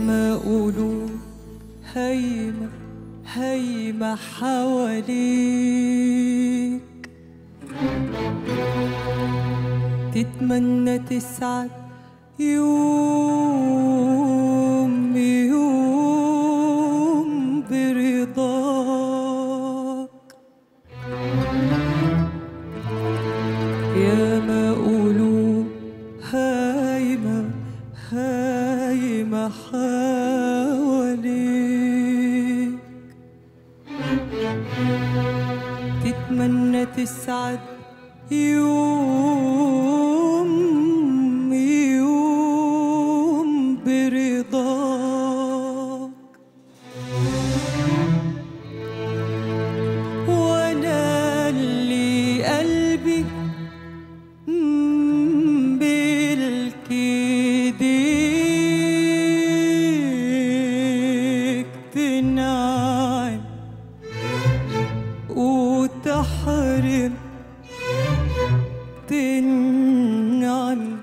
ما قلوب هايمة هايمة حواليك تتمنى تسعد يوم يوم برضاك يا ما قلوب هايمة هايمة حواليك تتمنى تسعد يوم يوم برضاك وانا اللي قلبي بالكديك تنعم وتحرم تنعم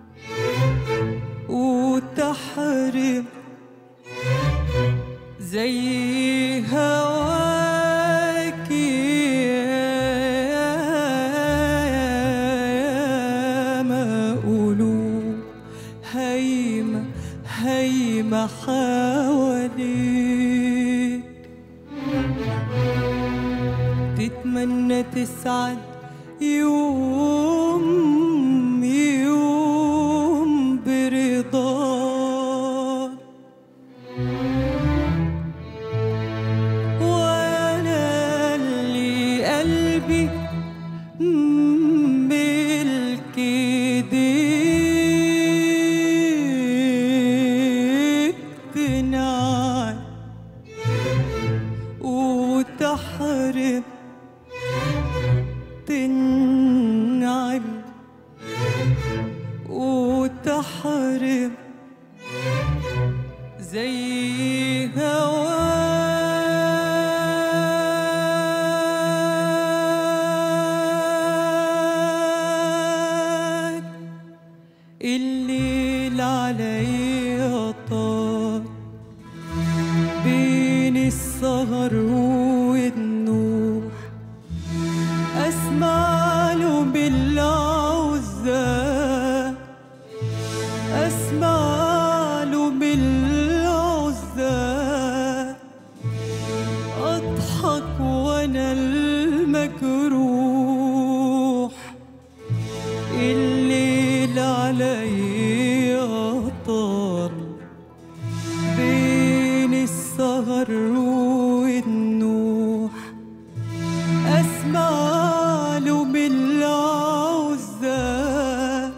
وتحرم زي هواك يا ما قلوب هايمة هايمة حواليك تتمنى تسعد يوم يوم برضاك وانا اللي قلبي ملك تنعم وتحرم تنعم وتحرم زي هواك الليل علي طار بين السهر والنوح أسمع له بالعزة أسمع له بالعزة أضحك وأنا المجروح الليل علي طال بين السهر والنوح أسمع له بالعزة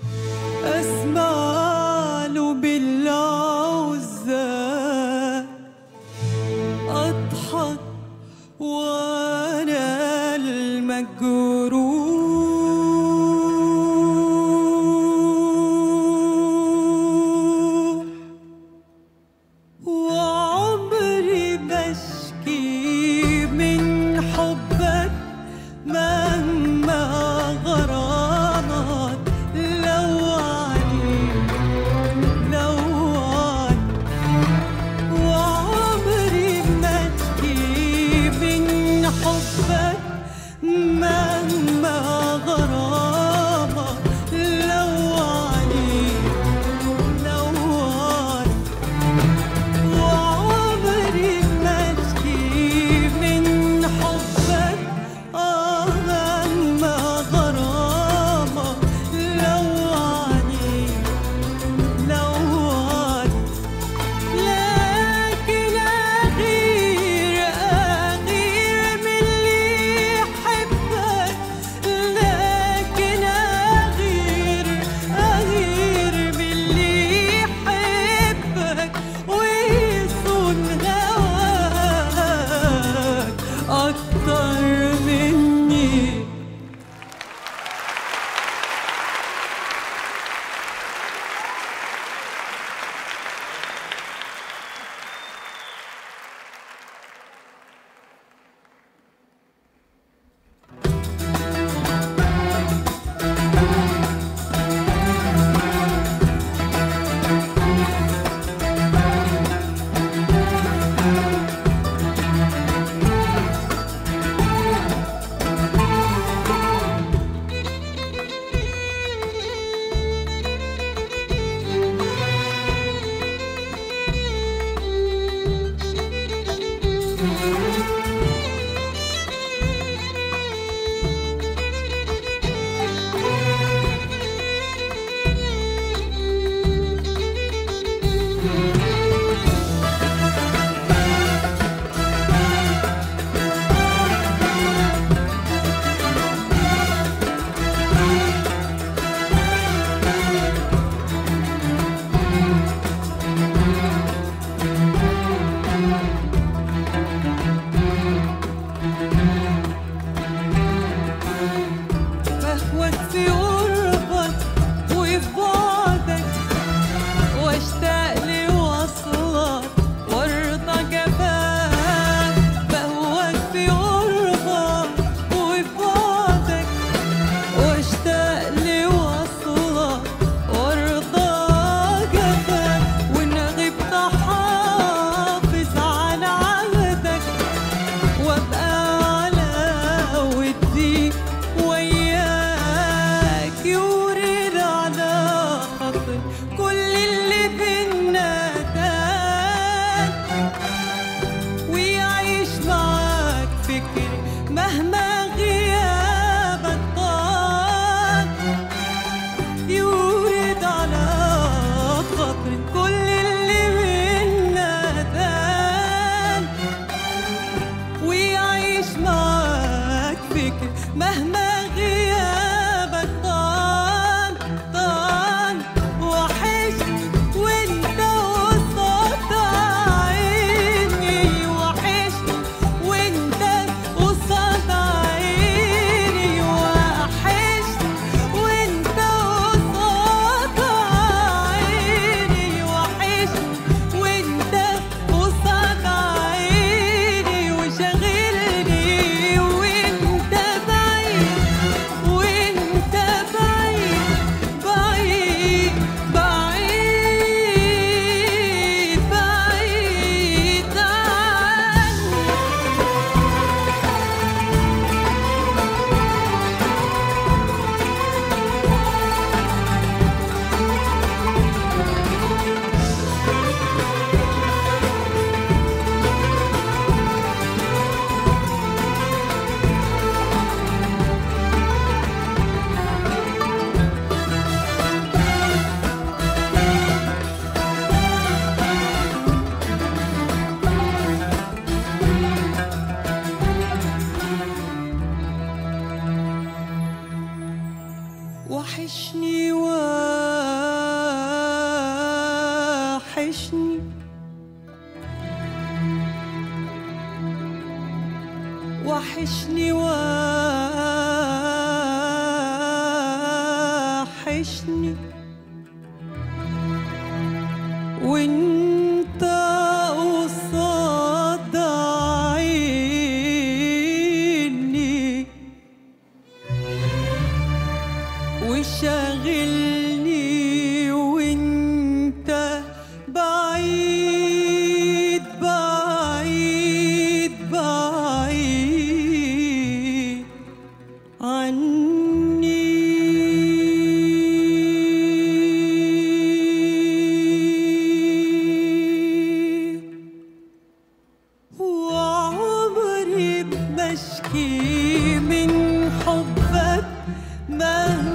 أسمع له بالعزة أضحك وأنا المجروح وعمري بشكي من حبك مهما غرامك لو عليك لو عليك وعمري بشكي من حبك مهما مهما غيابك طال طال وحشني وانت قصاد عيني وحشني وانت قصاد عيني وحشني وانت قصاد عيني وحشني وانت قصاد عيني وشاغلني وانت بعيد وانت بعيد بعيد بعيد بعيد عني وحشني وحشني وحشني وحشني وانت قصاد عيني وشاغلني وانت بعيد بعيد بعيد عني وعمري بشكي من حبك مهما